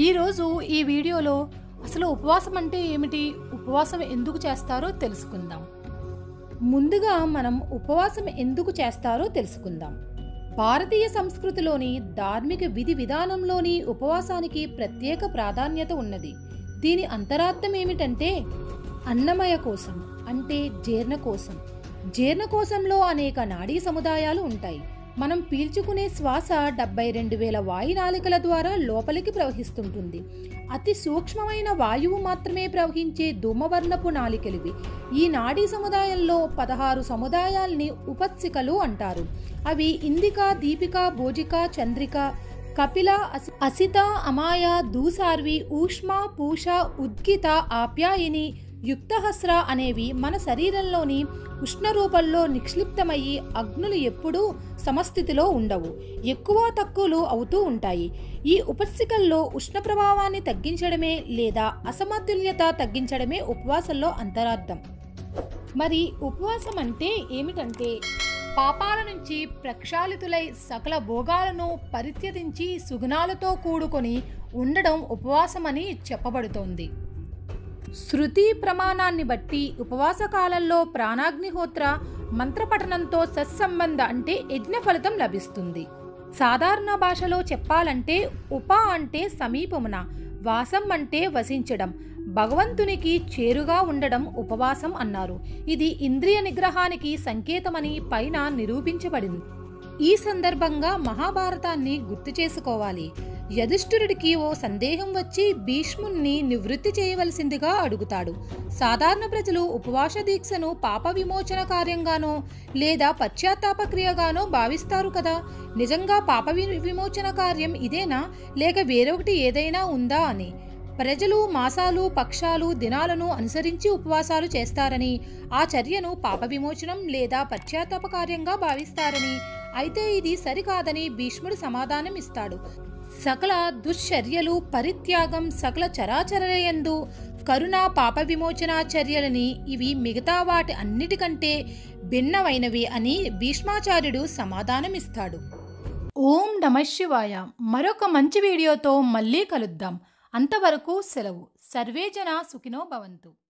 ఈరోజు ఈ వీడియోలో అసలు ఉపవాసం అంటే ఏమిటి ఉపవాసం ఎందుకు చేస్తారో తెలుసుకుందాం ముందుగా మనం ఉపవాసం ఎందుకు చేస్తారో తెలుసుకుందాం భారతీయ సంస్కృతిలోని ధార్మిక విధి విధానంలోని ఉపవాసానికి ప్రత్యేక ప్రాధాన్యత ఉన్నది దీని అంతరార్థం ఏమిటంటే అన్నమయ కోసం అంటే జీర్ణ కోసం జీర్ణకోశంలో అనేక నాడీ సముదాయాలు ఉంటాయి మనం పీల్చుకునే శ్వాస డెబ్బై రెండు వేల వాయునాళికల ద్వారా లోపలికి ప్రవహిస్తుంటుంది అతి సూక్ష్మమైన వాయువు మాత్రమే ప్రవహించే ధూమవర్ణపు నాళికలివి ఈ నాడీ సముదాయంలో పదహారు సముదాయాల్ని ఉపత్సికలు అంటారు అవి ఇందిక దీపిక భోజిక చంద్రిక కపిల అసి- అసిత అమాయ దూసార్వి ఊష్మ పూష ఉద్గిత ఆప్యాయిని యుక్తహస్ర అనేవి మన శరీరంలోని ఉష్ణ రూపంలో నిక్షిప్తమయ్యి అగ్నులు ఎప్పుడూ సమస్థితిలో ఉండవు ఎక్కువ తక్కువలు అవుతూ ఉంటాయి ఈ ఉపస్థికల్లో ఉష్ణ ప్రభావాన్ని తగ్గించడమే లేదా అసమతుల్యత తగ్గించడమే ఉపవాసంలో అంతరార్థం మరి ఉపవాసం అంటే ఏమిటంటే పాపాల నుంచి ప్రక్షాళితులై సకల భోగాలను పరిత్యజించి సుగుణాలతో కూడుకొని ఉండడం ఉపవాసమని చెప్పబడుతోంది శృతి ప్రమాణాన్ని బట్టి ఉపవాస కాలంలో ప్రాణాగ్నిహోత్ర మంత్రపఠనంతో సత్సంబంధ అంటే యజ్ఞ ఫలితం లభిస్తుంది సాధారణ భాషలో చెప్పాలంటే ఉప అంటే సమీపమున వాసం అంటే వసించడం భగవంతునికి చేరుగా ఉండడం ఉపవాసం అన్నారు ఇది ఇంద్రియ నిగ్రహానికి సంకేతమని పైన నిరూపించబడింది ఈ సందర్భంగా మహాభారతాన్ని గుర్తు చేసుకోవాలి యధిష్ఠిరుడికి ఓ సందేహం వచ్చి భీష్ముణ్ణి నివృత్తి చేయవలసిందిగా అడుగుతాడు సాధారణ ప్రజలు ఉపవాస దీక్షను పాప విమోచన కార్యంగానో లేదా పశ్చాత్తాప క్రియగానో భావిస్తారు కదా నిజంగా పాప వి- విమోచన కార్యం ఇదేనా లేక వేరొకటి ఏదైనా ఉందా అని ప్రజలు మాసాలు పక్షాలు దినాలను అనుసరించి ఉపవాసాలు చేస్తారని ఆ చర్యను పాప విమోచనం లేదా పశ్చాత్తాప కార్యంగా భావిస్తారని అయితే ఇది సరికాదని భీష్ముడు సమాధానం ఇస్తాడు సకల దుశ్చర్యలు పరిత్యాగం సకల చరాచరయందు కరుణ పాప విమోచన చర్యలని ఇవి మిగతా వాటి అన్నిటికంటే భిన్నమైనవి అని భీష్మాచార్యుడు సమాధానమిస్తాడు ఓం నమ శివాయ మరొక మంచి వీడియోతో మళ్ళీ కలుద్దాం అంతవరకు సెలవు సర్వే జన సుఖినో భవంతు